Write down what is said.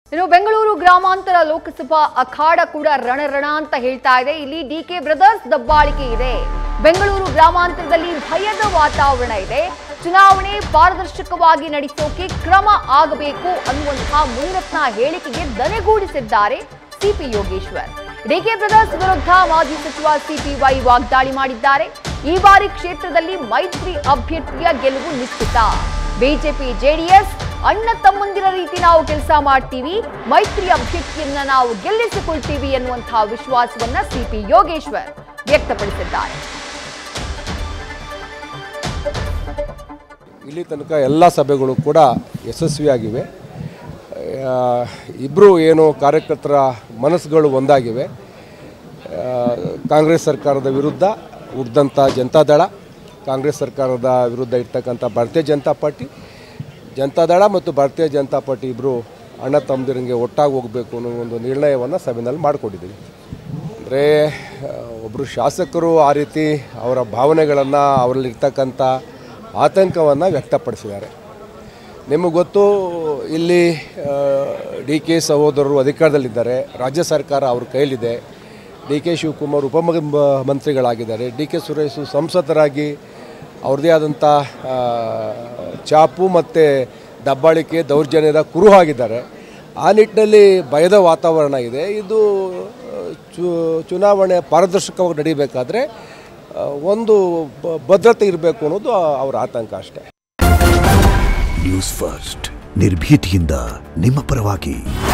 ಇನ್ನು ಬೆಂಗಳೂರು ಗ್ರಾಮಾಂತರ ಲೋಕಸಭಾ ಅಖಾಡ ಕೂಡ ರಣರಣ ಅಂತ ಹೇಳ್ತಾ ಇದೆ ಇಲ್ಲಿ ಡಿ ಕೆ ಬ್ರದರ್ಸ್ ದಬ್ಬಾಳಿಕೆ ಇದೆ ಬೆಂಗಳೂರು ಗ್ರಾಮಾಂತರದಲ್ಲಿ ಭಯದ ವಾತಾವರಣ ಇದೆ ಚುನಾವಣೆ ಪಾರದರ್ಶಕವಾಗಿ ನಡೆಸೋಕೆ ಕ್ರಮ ಆಗಬೇಕು ಅನ್ನುವಂತಹ ಮುನಿರತ್ನ ಹೇಳಿಕೆಗೆ ದನೆಗೂಡಿಸಿದ್ದಾರೆ ಸಿಪಿ ಯೋಗೇಶ್ವರ್ ಡಿಕೆ ಬ್ರದರ್ಸ್ ವಿರುದ್ಧ ಮಾಜಿ ಸಚಿವ ಸಿಪಿವೈ ವಾಗ್ದಾಳಿ ಮಾಡಿದ್ದಾರೆ ಈ ಬಾರಿ ಕ್ಷೇತ್ರದಲ್ಲಿ ಮೈತ್ರಿ ಅಭ್ಯರ್ಥಿಯ ಗೆಲುವು ನಿಶ್ಚಿತ ಬಿಜೆಪಿ ಜೆಡಿಎಸ್ ಅಣ್ಣ ತಮ್ಮಂದಿರ ರೀತಿ ನಾವು ಕೆಲಸ ಮಾಡ್ತೀವಿ ಮೈತ್ರಿ ಅಭ್ಯರ್ಥಿಯನ್ನ ನಾವು ಗೆಲ್ಲಿಸಿಕೊಳ್ತೀವಿ ಎನ್ನುವಂತಹ ವಿಶ್ವಾಸವನ್ನ ಸಿಪಿ ಯೋಗೇಶ್ವರ್ ವ್ಯಕ್ತಪಡಿಸಿದ್ದಾರೆ ಇಲ್ಲಿ ತನಕ ಎಲ್ಲ ಸಭೆಗಳು ಕೂಡ ಯಶಸ್ವಿಯಾಗಿವೆ ಇಬ್ಬರು ಏನು ಕಾರ್ಯಕರ್ತರ ಮನಸ್ಸುಗಳು ಒಂದಾಗಿವೆ ಆ, ಕಾಂಗ್ರೆಸ್ ಸರ್ಕಾರದ ವಿರುದ್ಧ ಉಗ್ದಂಥ ಜನತಾದಳ ಕಾಂಗ್ರೆಸ್ ಸರ್ಕಾರದ ವಿರುದ್ಧ ಇರ್ತಕ್ಕಂಥ ಭಾರತೀಯ ಜನತಾ ಪಾರ್ಟಿ ಜನತಾದಳ ಮತ್ತು ಭಾರತೀಯ ಜನತಾ ಪಾರ್ಟಿ ಇಬ್ಬರು ಅಣ್ಣ ತಮ್ಮದಿರಂಗೆ ಒಟ್ಟಾಗಿ ಹೋಗಬೇಕು ಅನ್ನೋ ಒಂದು ನಿರ್ಣಯವನ್ನು ಸಭೆಯಲ್ಲಿ ಮಾಡಿಕೊಂಡಿದ್ದೀವಿ ಅಂದರೆ ಒಬ್ಬರು ಶಾಸಕರು ಆ ರೀತಿ ಅವರ ಭಾವನೆಗಳನ್ನು ಅವರಲ್ಲಿರ್ತಕ್ಕಂಥ ಆತಂಕವನ್ನು ವ್ಯಕ್ತಪಡಿಸಿದ್ದಾರೆ ನಿಮಗೆ ಗೊತ್ತು ಇಲ್ಲಿ ಡಿ ಕೆ ಸಹೋದರರು ಅಧಿಕಾರದಲ್ಲಿದ್ದಾರೆ ರಾಜ್ಯ ಸರ್ಕಾರ ಅವ್ರ ಕೈಲಿದೆ ಡಿ ಕೆ ಶಿವಕುಮಾರ್ ಉಪಮುಖ್ಯಮಂತ್ರಿಗಳಾಗಿದ್ದಾರೆ ಡಿ ಕೆ ಸುರೇಶು ಸಂಸದರಾಗಿ ಅವ್ರದ್ದೇ ಆದಂಥ ಆ, ಚಾಪು ಮತ್ತು ದಬ್ಬಾಳಿಕೆ ದೌರ್ಜನ್ಯದ ಕುರು ಆಗಿದ್ದಾರೆ ಆ ನಿಟ್ಟಿನಲ್ಲಿ ಭಯದ ವಾತಾವರಣ ಇದೆ ಇದು ಆ, ಚು ಚುನಾವಣೆ ಪಾರದರ್ಶಕವಾಗಿ ನಡೀಬೇಕಾದ್ರೆ ಆ, ಒಂದು ಬ- ಭದ್ರತೆ ಇರಬೇಕು ಅನ್ನೋದು ಅವರ ಆತಂಕ ಅಷ್ಟೇ ನ್ಯೂಸ್ ಫಸ್ಟ್ ನಿರ್ಭೀತಿಯಿಂದ ನಿಮ್ಮ ಪರವಾಗಿ